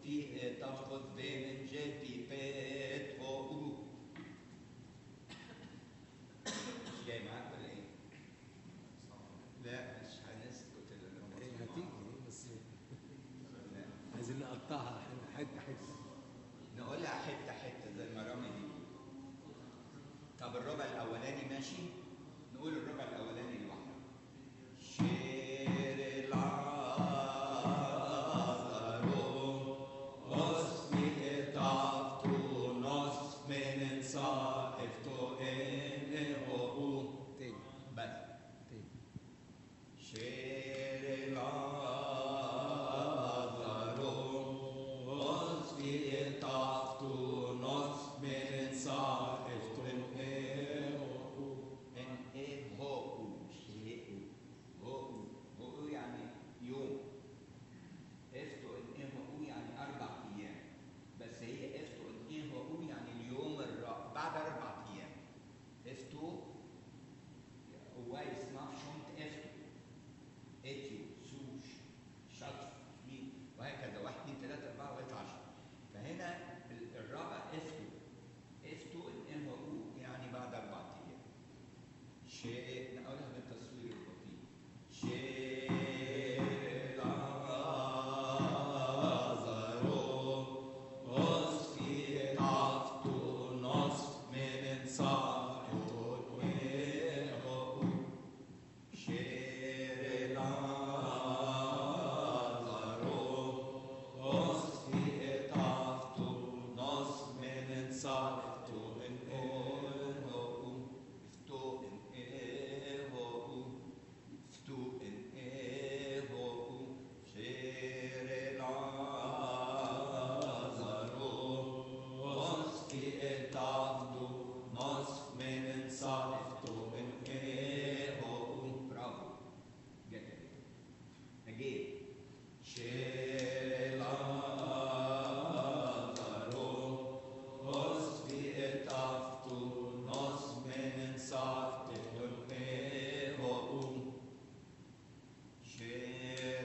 في تفقد بين جي بي بيت هو او مش جاي معاك ولا ايه؟ لا مش هنسكت الا إيه، لما هتيجي بس عايزين نقطعها حته حته نقولها حته حته زي ما رامي دي طب الربع الاولاني ماشي نقول الربع الاولاني لوحده شير العذرو اسمي طفتو نص من صائفتو ان هو تاني بس تاني شير العذرو اسمي طفتو نص من صائفتو ان هو ان ايه هو مش هي هو هو يعني يوم افتو ان ايه هو يعني اربع ايام بس هي افتو ان ايه هو يعني اليوم الرابع بعد اربع ايام افتو وايس ناف شونت افتو اتيو سوش شطف مين وهكذا واحد اثنين ثلاثة أربعة لغاية عشرة فهنا ال- الرابع افتو افتو ان ايه هو يعني بعد أربع أيام شيء نقولها بالتصوير البطيء شيء العذرو أسكي طفتو نص من صائتو ويهو شير العذرو أسكي طفتو نص من صائتو ويهو افتو ان ايهو افتو ان ايهو شير العذرو اسكي اتعبدو نصف من صالفتو ان ايهو برافو جت again شير العذرو اسكي اتعبدو نصف من صالفتو ان ايهو شير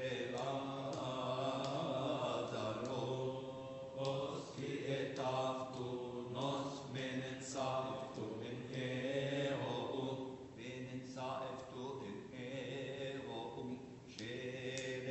العذرو اسكي اتعبدو نصف من صالفتو ان ايهو من صالفتو ان ايهو شير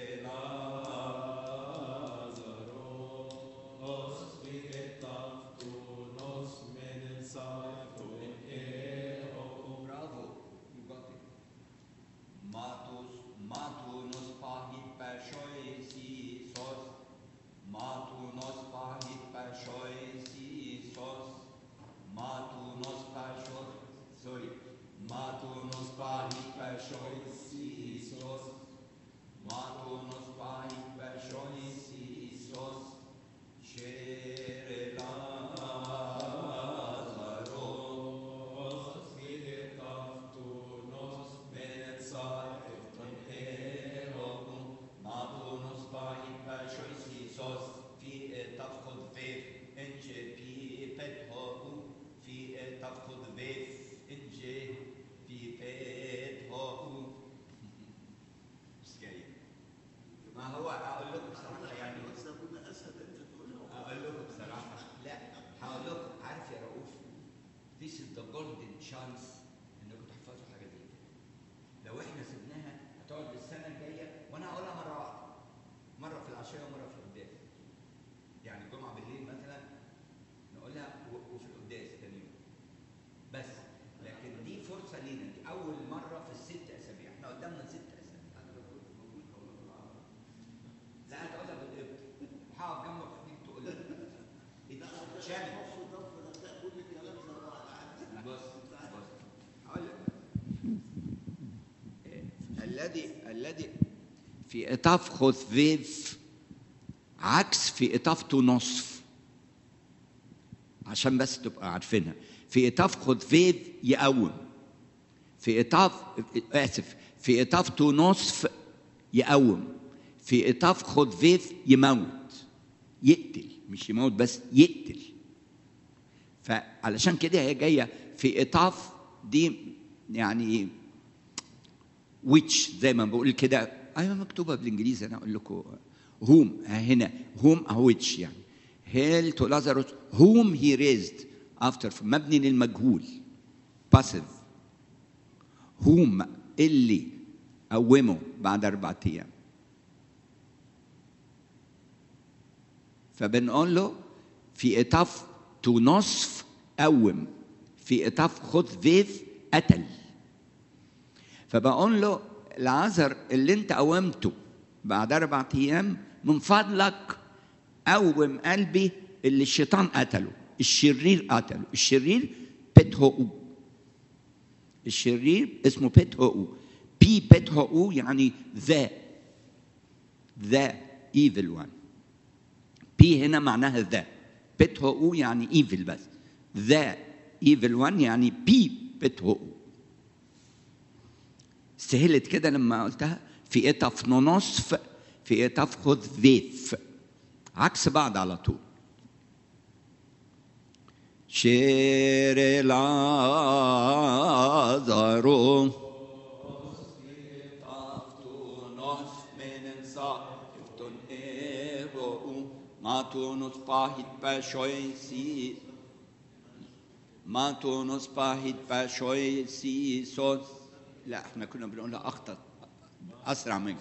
العذرو اسكي اتعبدو نصف من صالفتو ان ايهو برافو you got it Matus, matunus pahit pashoi si sos. Matunus pahit pashoi si sos. Matunus pashoi, sorry. Matunus pahit pashoi si sos. Matunus pahit pashoi si sos. Shere Lazaro, Spiritu nos ben saefton erokum, matunus pahit pashois Isos, fi tafkod vev, enje pi pet hoku, fi tafkod vev, enje pi pet hoku. مش جاي ما هو اقول لكم بصراحه يعني بس كنا اسهل انت تقولها اقول لكم بصراحه لا هقول لكم عارف يا رؤوف this is the golden chance انكم تحفظوا حاجه زي كده لو احنا سيبناها هتقعد السنه الجايه وانا هقولها مره واحده مره في العشيه ومره في القداس يعني الجمعه بالليل مثلا نقولها و- وفي القداس تاني يوم بس لكن دي فرصه لينا دي اول مره في الست اسابيع احنا قدامنا ست اسابيع لا هتقولها بالقبط هقف جنبك خليك تقول لي شامل ضف ضف هتلاقي كل الكلام زي بعض عادي بص بص هقول لك الذي الذي في إطاف خذ فيف عكس في إطاف تو نصف عشان بس تبقى عارفينها في إطاف خذ فيف يقوم في إطاف آسف في إطاف تو نصف يقوم في إطاف خذ فيف يموت يقتل مش يموت بس يقتل فعلشان كده هي جايه في اطاف دي يعني ويتش زي ما بقول كده ايوه مكتوبه بالانجليزي انا اقول لكم whom هنا whom which يعني hail to Lazarus whom he raised after مبني للمجهول passive whom اللي قومه بعد أربعة أيام فبنقول له في إطاف تو نصف قوم في إطاف خذ فيف قتل فبقول له العذر اللي انت قومته بعد أربعة أيام من فضلك قوم قلبي اللي الشيطان قتله الشرير قتله الشرير بيت هو الشرير اسمه بيت هو بي بيت هو يعني ذا ذا ايفل وان بي هنا معناها ذا بيت هو يعني ايفل بس ذا ايفل وان يعني بي بيت هو سهلت كده لما قلتها في اطف نصف في اطف خذ ذيف عكس بعض على طول شير العذارو Matunus pahit pashoi si Matunus pahit pashoi si sos لا احنا كنا بنقولها اخطر اسرع منك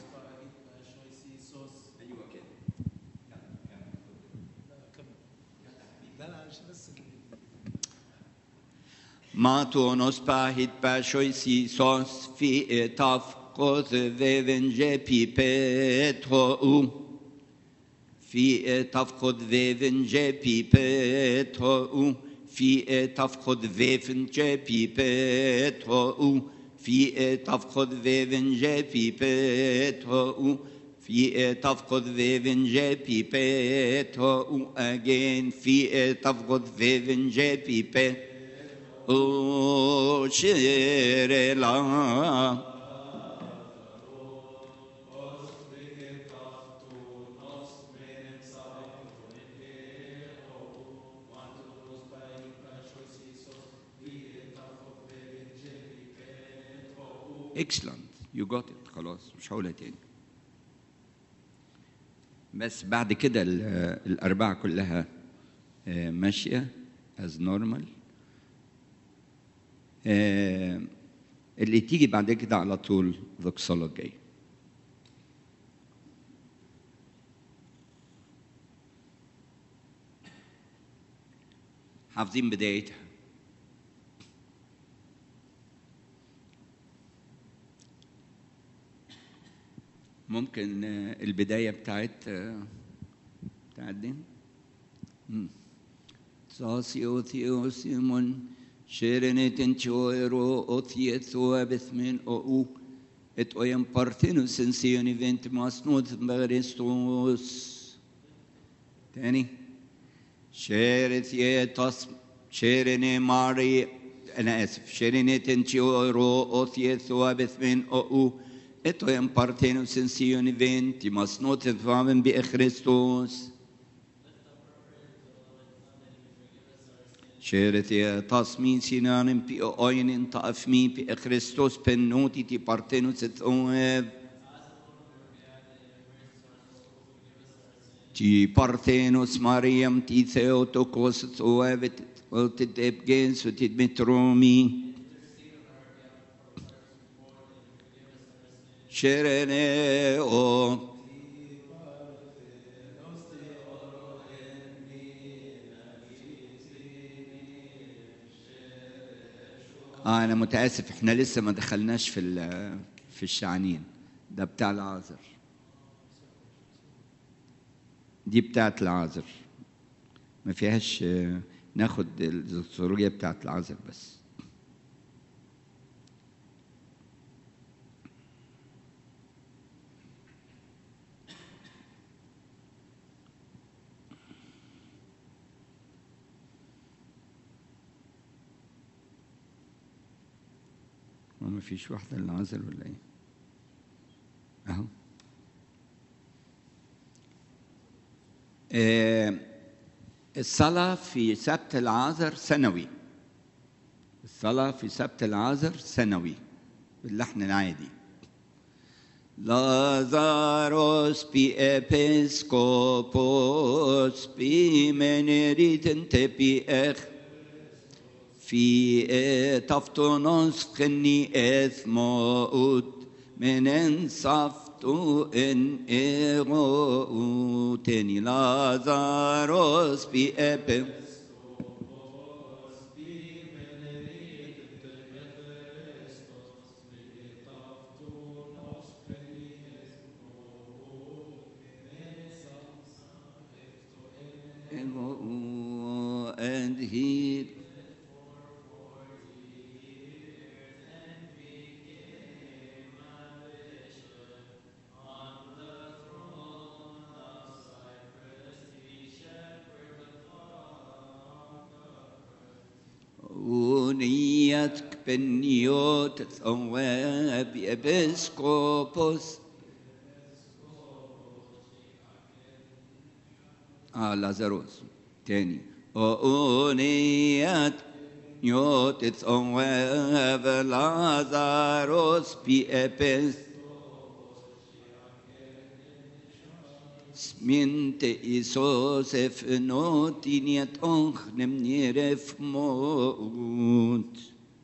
ايوه كده لا لا عشان بس Matunus pahit pashoi si sos fi etaf koth veven pipet ho في تفقد فيفن جي بيبت هو في تفقد فيفن جي بيبت هو في تفقد فيفن جي بيبت هو في تفقد فيفن جي بيبت هو again في تفقد فيفن جي بيبت هو شير لا اكسلنت يو جوت ات خلاص مش هقولها تاني بس بعد كده ال- الأربعة كلها آه، ماشية از نورمال اللي تيجي بعد كده على طول دوكسولوجي حافظين بدايتها ممكن آه، البداية بتاعت آه، بتاعت دي مم. ساسيو ثيو سيمون شيرنت تشويرو اوثيثو بثمن او ات اويم بارثينو سنسيوني فينت ماسنوت بغريستوس تاني شيرت يتس شيرني ماري انا اسف شيرني تنشيورو اوثيثو بثمن او اتو ام بارتينو سنسيوني فينتي ماسنوت فامن بإخريستوس شيرت يا تصمين سنان بي اوين تافمي بي اخريستوس بنوتي تي بارتينو ستويف تي بارتينوس مريم تي ثيوتوكوس ثوابت وتدبجنس وتدمترومي شيرني او آه أنا متأسف إحنا لسه ما دخلناش في ال- في الشعانين ده بتاع العازر دي بتاعت العازر ما فيهاش آه، ناخد الزوجية بتاعت العازر بس وما فيش واحدة للعازر ولا إيه؟ أهو آه، الصلاة في سبت العازر سنوي الصلاة في سبت العازر سنوي باللحن العادي Lazarus pi episcopos pi meneritente pi ech fi taftonos fenni ethmout menen saftu en ero teni Lazarus pi episcopos and he ونيتك بالنيوت ثواب ابسكوبوس اه لازاروس تاني أونيات نيوت ثواب لازاروس بي ابس Sminte Isos ef notiniet onch nem niref mot.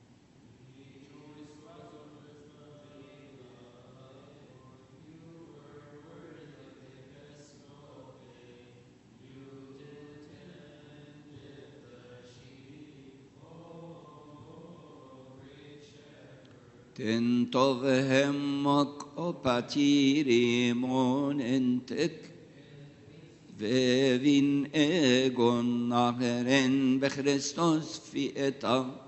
تنطغ همك وباتيري مون انتك فين ايجون نهرن بخريستوس في اتا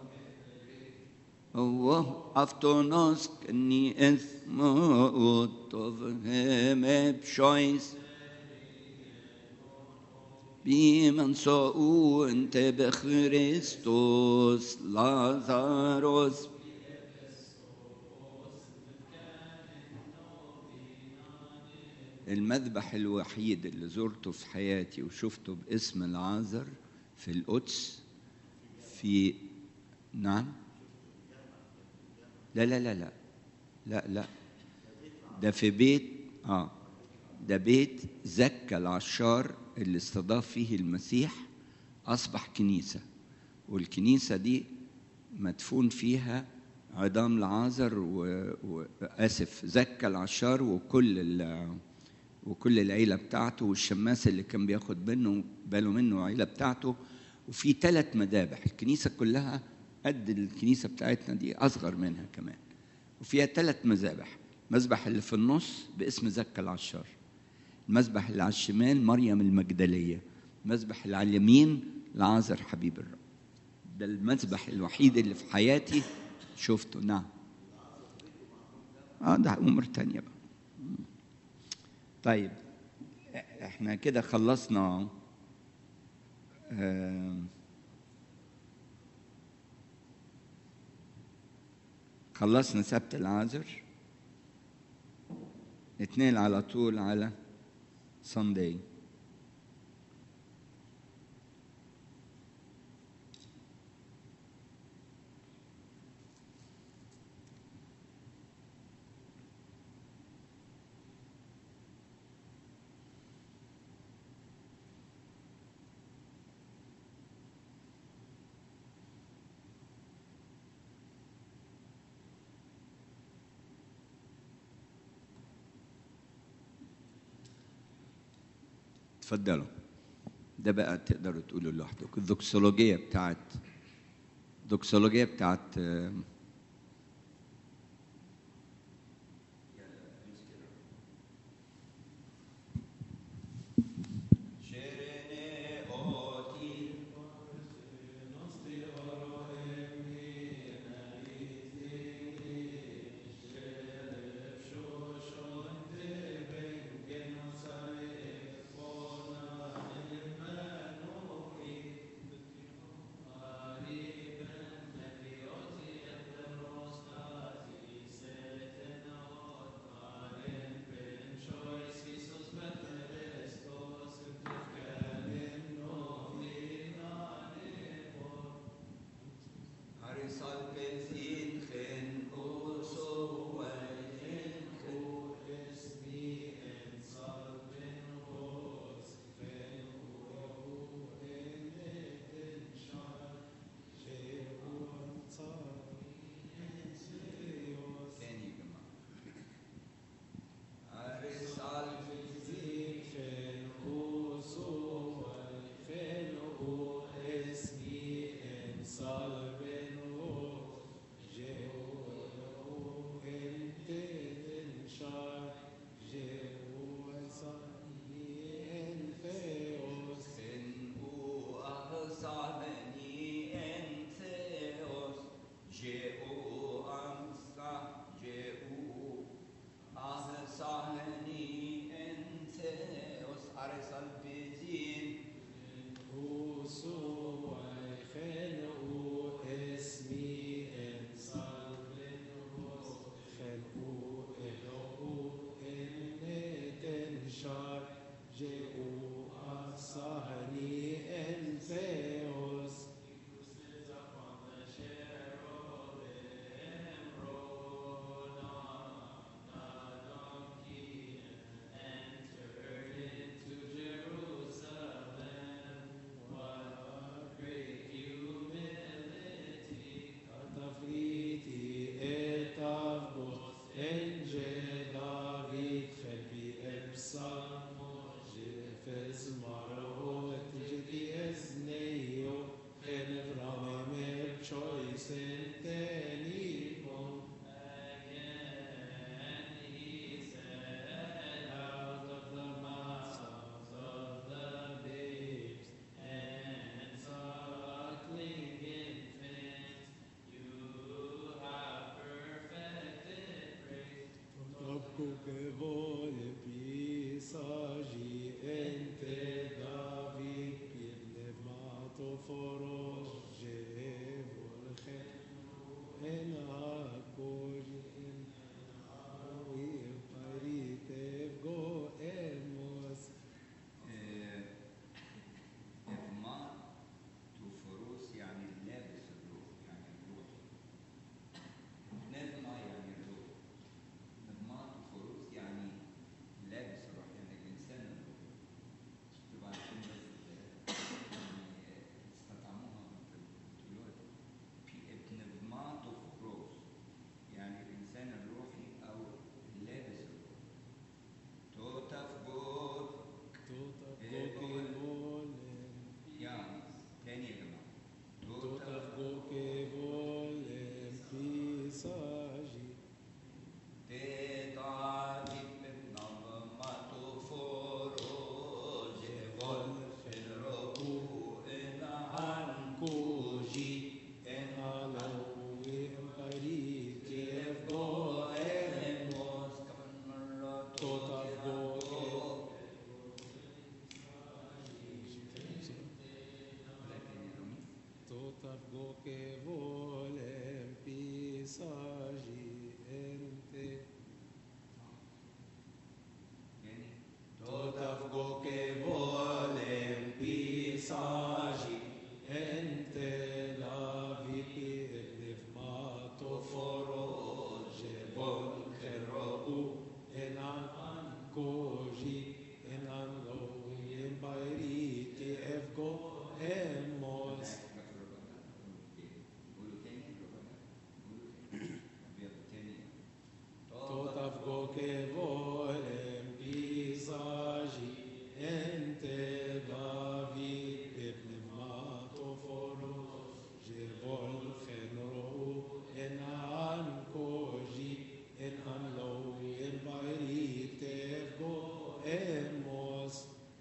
هو افتونوس كني اسمه طفهم بشويس بمن سوء انت بخريستوس لازاروس المذبح الوحيد اللي زرته في حياتي وشفته باسم العازر في القدس في نعم لا لا لا لا لا لا ده في بيت اه ده بيت زكى العشار اللي استضاف فيه المسيح اصبح كنيسه والكنيسه دي مدفون فيها عظام العازر و... واسف زكى العشار وكل ال... وكل العيله بتاعته والشماس اللي كان بياخد منه باله منه العيله بتاعته وفي ثلاث مذابح الكنيسه كلها قد الكنيسه بتاعتنا دي اصغر منها كمان وفيها ثلاث مذابح المذبح اللي في النص باسم زكا العشار المذبح اللي على الشمال مريم المجدليه المذبح اللي على اليمين لعازر حبيب الرب ده المذبح الوحيد اللي في حياتي شفته نعم اه ده امور تانية بقى طيب احنا كده خلصنا آه خلصنا سبت العازر اتنين على طول على سانداي اتفضلوا ده بقى تقدروا تقولوا لوحدك الدوكسولوجية بتاعت الدوكسولوجية بتاعت آه، go che volem pisagi ente يعني Tot go che volem pisagi ente la vipi nefmato foro je vol khero en an koji en an lo in bairiti evgo emos قولوا تاني قولوا تاني Tot avgo che volem pisagi ente David et pneumato foro je vol chenro en an koji en an lo en bairite go emos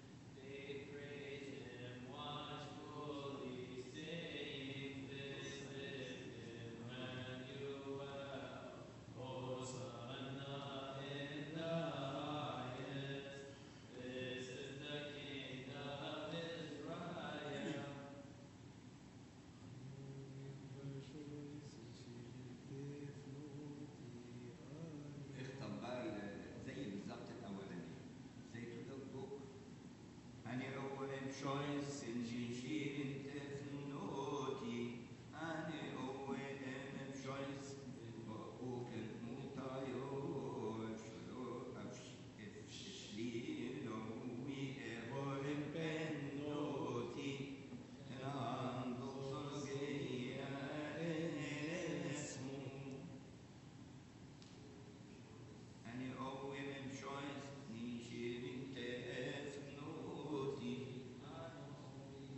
اختم بقى ال- زي بالظبط الاولاني زي كده البوك أنا أول شويس الجيشير انت في النوتي أنا أول شويس بقوك المطايو افشلو افش افشليلو وي أول بنوتي عندك صلقية اسمه أنا أول شويس نيشي بنت أفنوتي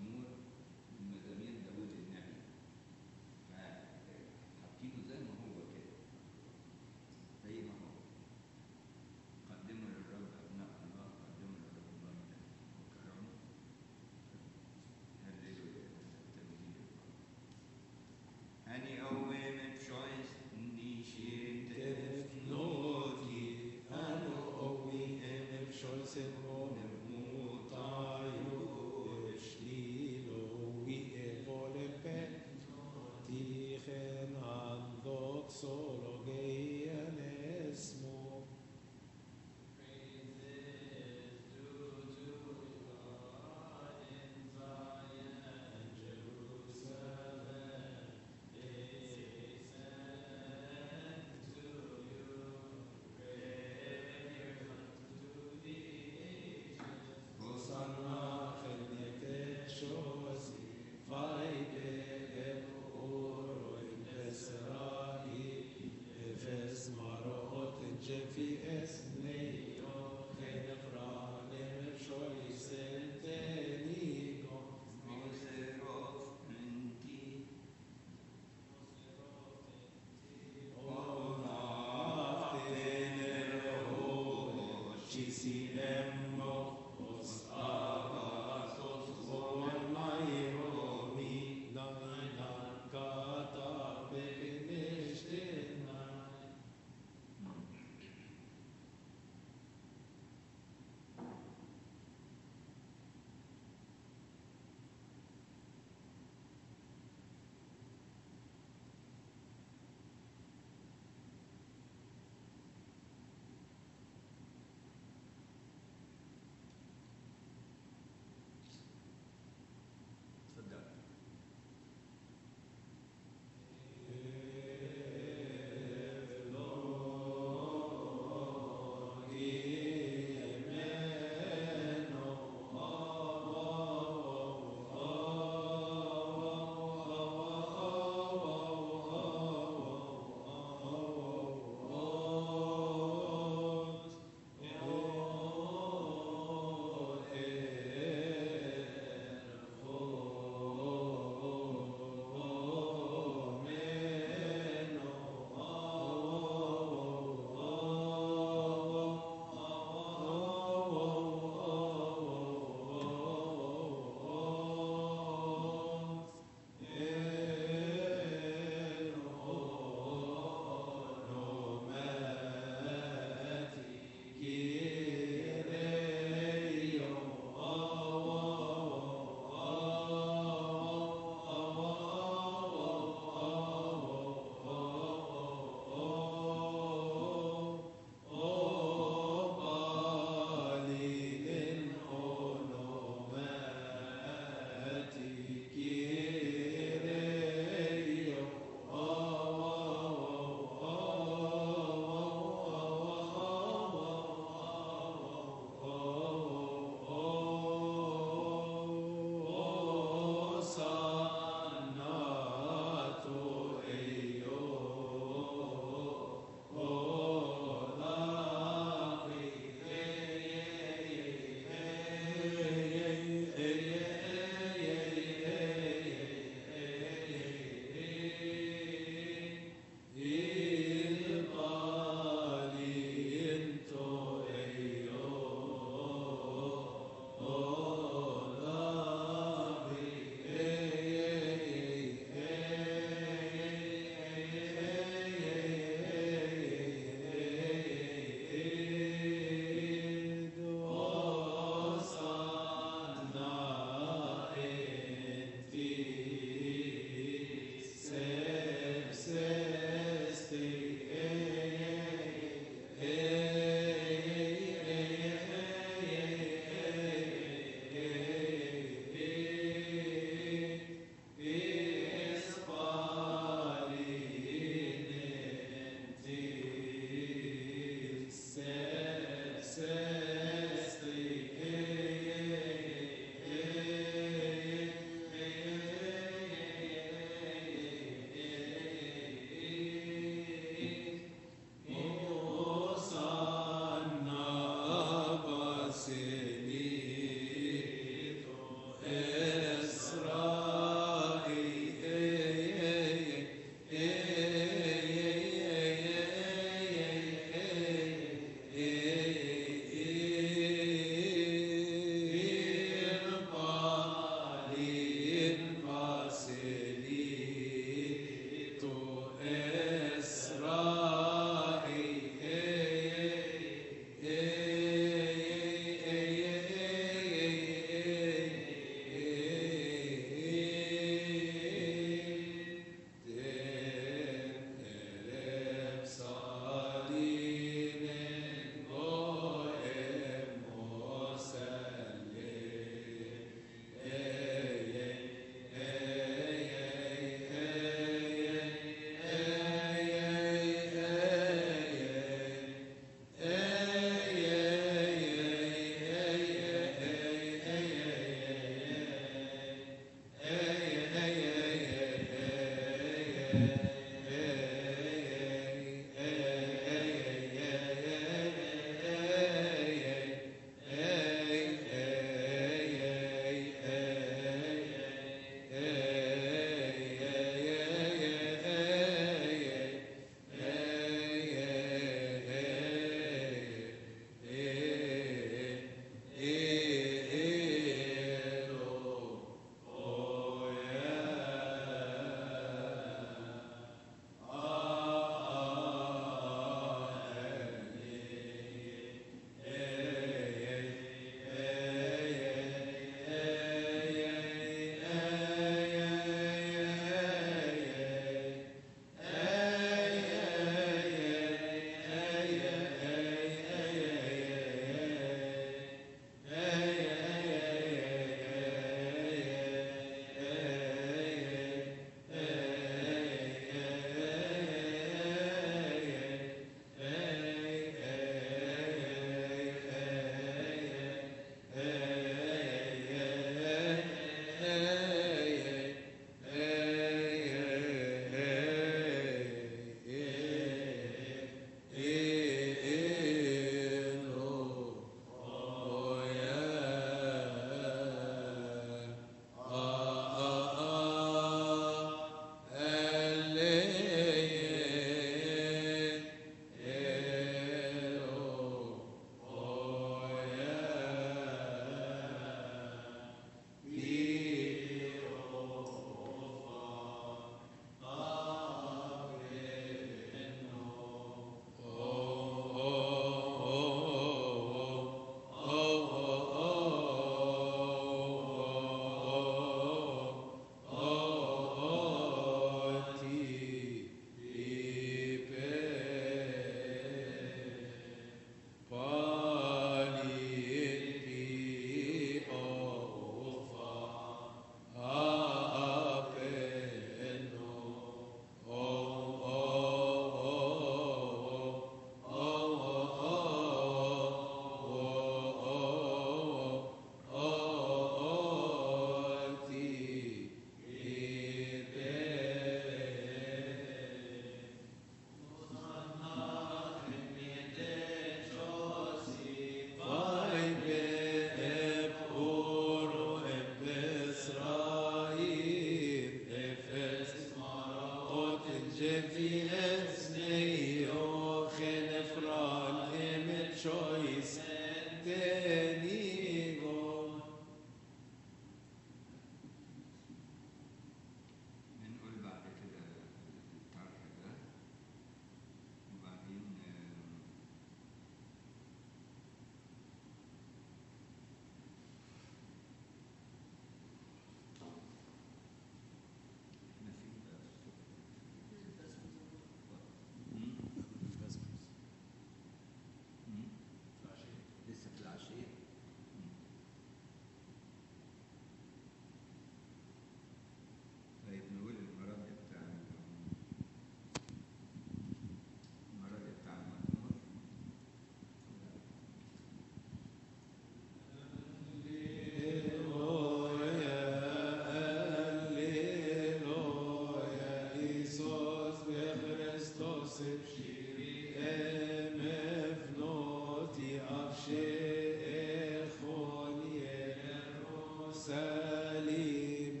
סלים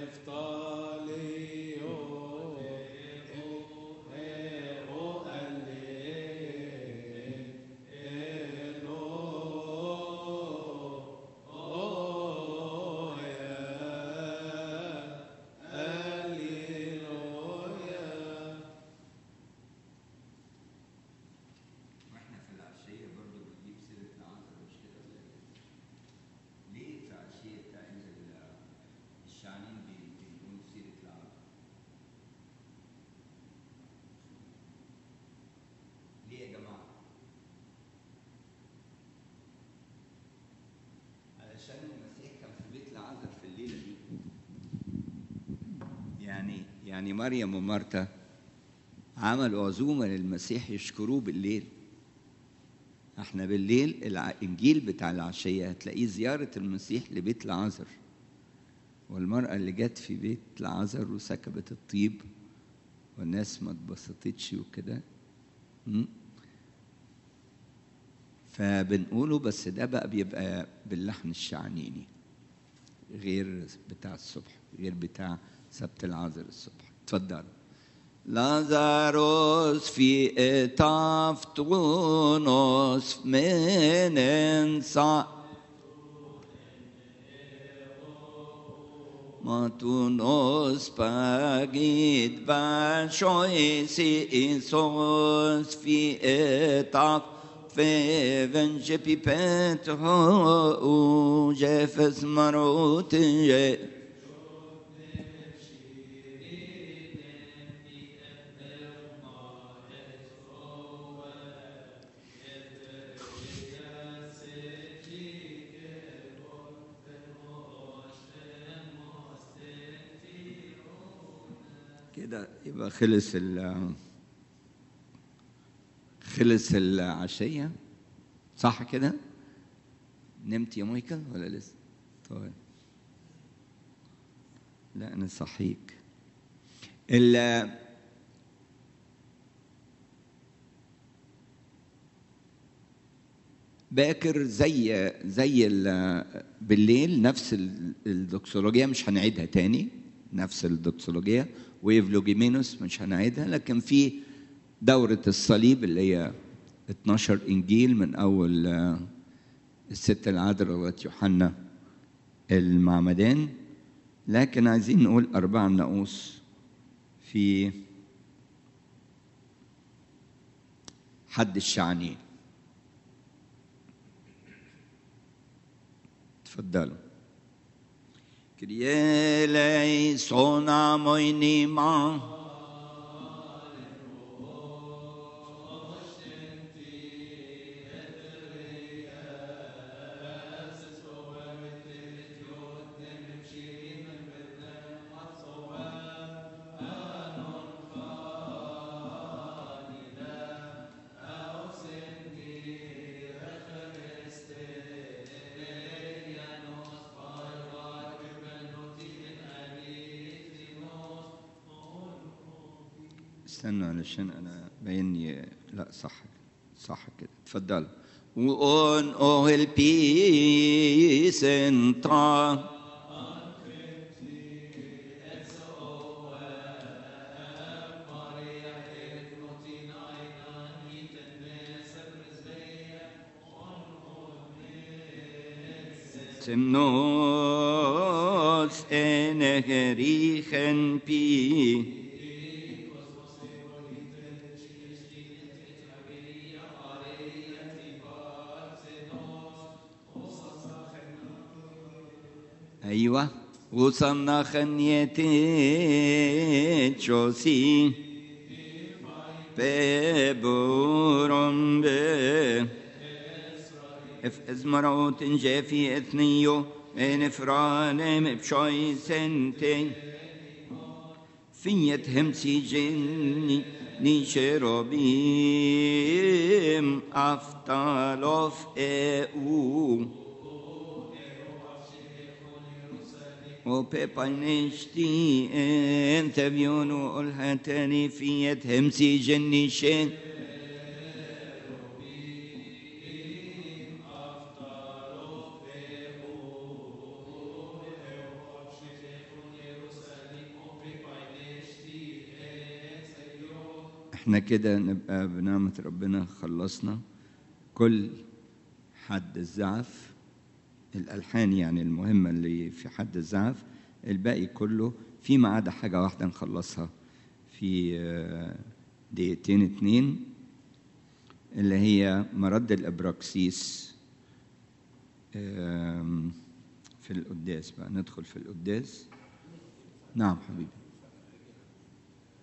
אפתליו או واحنا في العشيه برضه بنجيب سيره العصر مش كده ولا إيه؟ ليه في العشيه بتاع عيد ال- الشعانين بي- بنقول سيره العصر؟ ليه يا جماعه؟ علشان المسيح كان في بيت العذر في الليله دي يعني يعني مريم ومارتا عملوا عزومه للمسيح يشكروه بالليل احنا بالليل الانجيل بتاع العشيه هتلاقيه زياره المسيح لبيت العذر والمراه اللي جت في بيت العذر وسكبت الطيب والناس ما اتبسطتش وكده م? فبنقوله بس ده بقى بيبقى باللحن الشعنيني غير بتاع الصبح غير بتاع سبت العذر الصبح اتفضل لازاروس في اتافتونوس من انسا Matunos pagit vashoisi isos fi etaf feven jepi petro u jefes marot je كده يبقى خلص ال خلص العشية صح كده؟ نمت يا مايكل ولا لسه؟ طيب لا أنا صحيك ال باكر زي زي ال- بالليل نفس ال- الدوكسولوجيا مش هنعيدها تاني نفس الدوكسولوجيا ويفلوجيمينوس مش هنعيدها لكن في دورة الصليب اللي هي 12 إنجيل من أول آه، الست العذراء لغاية يوحنا المعمدان لكن عايزين نقول أربعة ناقوس في حد الشعنين تفضلوا Kyrie eleison amoinima. استنوا علشان انا باينني لا صح صح كده اتفضل وان اوهل بيس انترا Semnos en gerichen pi. أيوة وصلنا خنيتي تشوسي ببورم به اف ازمرات جافي اثنيو من فرانم بشوي سنتين فيت همسي جني نشربيم افتالوف او وبيبانشتي انت بيونو الهتاني فيت همسي جني شين احنا كده نبقى بنعمة ربنا خلصنا كل حد الزعف الألحان يعني المهمة اللي في حد الزعف الباقي كله فيما عدا حاجة واحدة نخلصها في آه، دقيقتين اتنين اللي هي مرد الإبراكسيس آم، في القداس بقى ندخل في القداس نعم حبيبي